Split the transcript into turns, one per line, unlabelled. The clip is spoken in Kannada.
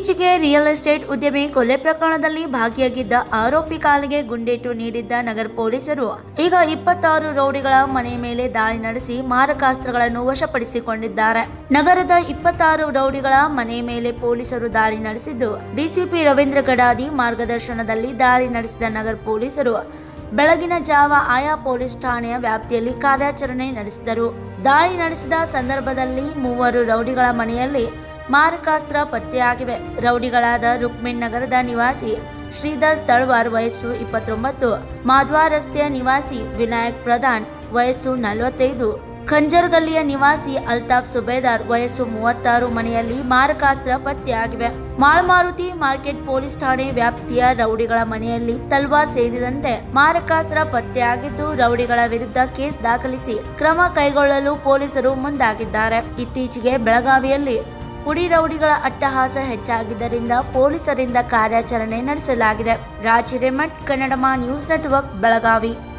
ಇತ್ತೀಚೆಗೆ ರಿಯಲ್ ಎಸ್ಟೇಟ್ ಉದ್ಯಮಿ ಕೊಲೆ ಪ್ರಕರಣದಲ್ಲಿ ಭಾಗಿಯಾಗಿದ್ದ ಆರೋಪಿ ಕಾಲಿಗೆ ಗುಂಡೇಟು ನೀಡಿದ್ದ ನಗರ ಪೊಲೀಸರು ಈಗ ಇಪ್ಪತ್ತಾರು ರೌಡಿಗಳ ಮನೆ ಮೇಲೆ ದಾಳಿ ನಡೆಸಿ ಮಾರಕಾಸ್ತ್ರಗಳನ್ನು ವಶಪಡಿಸಿಕೊಂಡಿದ್ದಾರೆ ನಗರದ ಇಪ್ಪತ್ತಾರು ರೌಡಿಗಳ ಮನೆ ಮೇಲೆ ಪೊಲೀಸರು ದಾಳಿ ನಡೆಸಿದ್ದು ಡಿಸಿಪಿ ರವೀಂದ್ರ ಗಡಾದಿ ಮಾರ್ಗದರ್ಶನದಲ್ಲಿ ದಾಳಿ ನಡೆಸಿದ ನಗರ ಪೊಲೀಸರು ಬೆಳಗಿನ ಜಾವ ಆಯಾ ಪೊಲೀಸ್ ಠಾಣೆಯ ವ್ಯಾಪ್ತಿಯಲ್ಲಿ ಕಾರ್ಯಾಚರಣೆ ನಡೆಸಿದರು ದಾಳಿ ನಡೆಸಿದ ಸಂದರ್ಭದಲ್ಲಿ ಮೂವರು ರೌಡಿಗಳ ಮನೆಯಲ್ಲಿ ಮಾರಕಾಸ್ತ್ರ ಪತ್ತೆಯಾಗಿವೆ ರೌಡಿಗಳಾದ ರುಕ್ಮಿಣ್ ನಗರದ ನಿವಾಸಿ ಶ್ರೀಧರ್ ತಳವಾರ್ ವಯಸ್ಸು ಇಪ್ಪತ್ತೊಂಬತ್ತು ಮಾಧ್ವಾ ರಸ್ತೆಯ ನಿವಾಸಿ ವಿನಾಯಕ್ ಪ್ರಧಾನ್ ವಯಸ್ಸು ನಲವತ್ತೈದು ಖಂಜರ್ಗಲ್ಲಿಯ ನಿವಾಸಿ ಅಲ್ತಾಫ್ ಸುಬೇದಾರ್ ವಯಸ್ಸು ಮೂವತ್ತಾರು ಮನೆಯಲ್ಲಿ ಮಾರಕಾಸ್ತ್ರ ಪತ್ತೆಯಾಗಿವೆ ಮಾಳಮಾರುತಿ ಮಾರ್ಕೆಟ್ ಪೊಲೀಸ್ ಠಾಣೆ ವ್ಯಾಪ್ತಿಯ ರೌಡಿಗಳ ಮನೆಯಲ್ಲಿ ತಲ್ವಾರ್ ಸೇರಿದಂತೆ ಮಾರಕಾಸ್ತ್ರ ಪತ್ತೆಯಾಗಿದ್ದು ರೌಡಿಗಳ ವಿರುದ್ಧ ಕೇಸ್ ದಾಖಲಿಸಿ ಕ್ರಮ ಕೈಗೊಳ್ಳಲು ಪೊಲೀಸರು ಮುಂದಾಗಿದ್ದಾರೆ ಇತ್ತೀಚೆಗೆ ಬೆಳಗಾವಿಯಲ್ಲಿ ಪುಡಿ ರೌಡಿಗಳ ಅಟ್ಟಹಾಸ ಹೆಚ್ಚಾಗಿದ್ದರಿಂದ ಪೊಲೀಸರಿಂದ ಕಾರ್ಯಾಚರಣೆ ನಡೆಸಲಾಗಿದೆ ರಾಜ್ ಹಿರೇಮಠ್ ಕನ್ನಡಮ ನ್ಯೂಸ್ ನೆಟ್ವರ್ಕ್ ಬೆಳಗಾವಿ